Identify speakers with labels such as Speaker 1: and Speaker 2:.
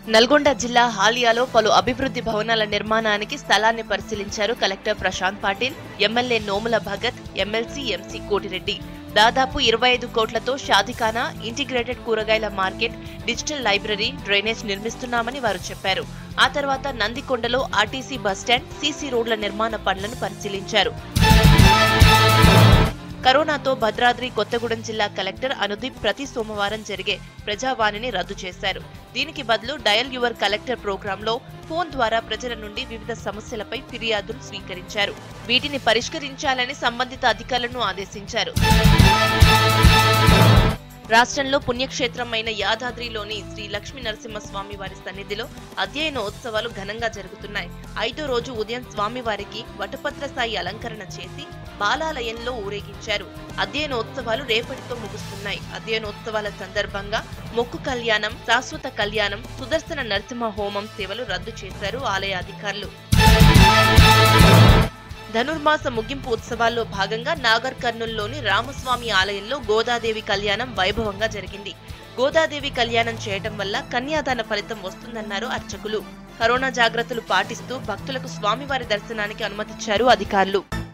Speaker 1: నల్గొండ జిల్లా హాలియాలో పలు అభివృద్ధి భవనాల నిర్మాణానికి స్థలాన్ని పరిశీలించారు collector Prashant Patil MLA Nomula Bhagat MLC MC Kotireddy దాదాపు ఇరవై ఐదు కోట్లతో షాదిఖానా ఇంటిగ్రేటెడ్ కూరగాయల మార్కెట్ డిజిటల్ లైబ్రరీ డ్రైనేజ్ నిర్మిస్తున్నామని వారు చెప్పారు ఆ తర్వాత నందికొండలో ఆర్టీసీ బస్టాండ్ సీసీ రోడ్ల నిర్మాణ పనులను పరిశీలించారు కరోనాతో భద్రాద్రి కొత్తగూడెం జిల్లా కలెక్టర్ అనుదీప్ ప్రతి సోమవారం జరిగే ప్రజావాణిని రద్దు చేశారు దీనికి బదులు డయల్ యువర్ కలెక్టర్ ప్రోగ్రాంలో ఫోన్ ద్వారా ప్రజల నుండి వివిధ సమస్యలపై ఫిర్యాదులు స్వీకరించారు వీటిని పరిష్కరించాలని సంబంధిత అధికారులను ఆదేశించారు రాష్ట్రంలో పుణ్యక్షేత్రమైన యాదాద్రిలోని శ్రీ లక్ష్మీ నరసింహస్వామి వారి సన్నిధిలో అధ్యయన ఉత్సవాలు ఘనంగా జరుగుతున్నాయి ఐదో రోజు ఉదయం స్వామివారికి వటపత్ర సాయి అలంకరణ చేసి బాలాలయంలో ఊరేగించారు అధ్యయనోత్సవాలు రేపటితో ముగుస్తున్నాయి అధ్యయనోత్సవాల సందర్భంగా మొక్కు కళ్యాణం శాశ్వత కళ్యాణం సుదర్శన నరసింహ హోమం సేవలు రద్దు చేశారు ఆలయ అధికారులు ధనుర్మాస ముగింపు ఉత్సవాల్లో భాగంగా నాగర్ కర్నూలులోని రామస్వామి ఆలయంలో గోదాదేవి కళ్యాణం వైభవంగా జరిగింది గోదాదేవి కళ్యాణం చేయటం వల్ల కన్యాదాన ఫలితం వస్తుందన్నారు అర్చకులు కరోనా జాగ్రత్తలు పాటిస్తూ భక్తులకు స్వామివారి దర్శనానికి అనుమతిచ్చారు అధికారులు